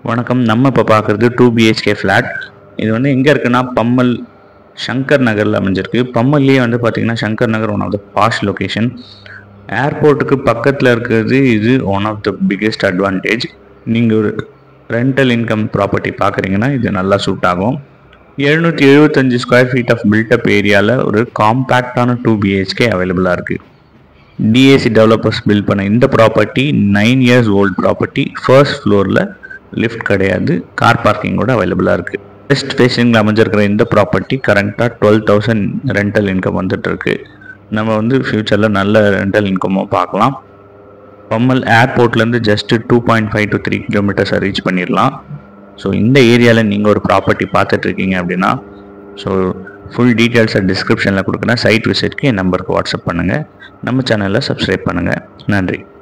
வணக்கம் நம்ம இப்போ பார்க்குறது டூ பிஹெச்கே ஃப்ளாட் இது வந்து எங்கே இருக்குன்னா பம்மல் சங்கர் நகரில் அமைஞ்சிருக்கு பம்மல்லையே வந்து பார்த்தீங்கன்னா Shankar Nagar one of the posh location ஏர்போர்ட்டுக்கு பக்கத்தில் இருக்கிறது இது one of the biggest advantage நீங்கள் ஒரு ரெண்டல் இன்கம் ப்ராப்பர்ட்டி பார்க்குறீங்கன்னா இது நல்லா சூட் ஆகும் எழுநூற்றி எழுபத்தஞ்சு ஸ்கொயர் ஃபீட் ஆஃப் பில்டப் ஏரியாவில் ஒரு காம்பேக்டான டூ பிஹெச்கே அவைலபிளாக இருக்குது டிஏசி டெவலப்பர்ஸ் பில்ட் பண்ண இந்த property nine years old property first ஃப்ளோரில் லிஃப்ட் கிடையாது கார் பார்க்கிங்கோட அவைலபிளாக இருக்குது வெஸ்ட் ஃபேஸிங்கில் அமைஞ்சிருக்கிற இந்த ப்ராப்பர்ட்டி கரண்ட்டாக டுவெல் தௌசண்ட் ரெண்டல் இன்கம் வந்துட்டு இருக்கு நம்ம வந்து ஃப்யூச்சரில் நல்ல ரெண்டல் இன்கமும் பார்க்கலாம் பம்மல் ஏர்போர்ட்லேருந்து just two point five to three கிலோமீட்டர்ஸை ரீச் பண்ணிடலாம் ஸோ இந்த ஏரியாவில் நீங்கள் ஒரு ப்ராப்பர்ட்டி பார்த்துட்டு இருக்கீங்க அப்படின்னா ஸோ ஃபுல் டீட்டெயில்ஸை டிஸ்கிரிப்ஷனில் கொடுக்குறேன் சைட் விசிட்க்கு என் நம்பருக்கு வாட்ஸ்அப் பண்ணுங்கள் நம்ம சேனலில் சப்ஸ்கிரைப் பண்ணுங்கள் நன்றி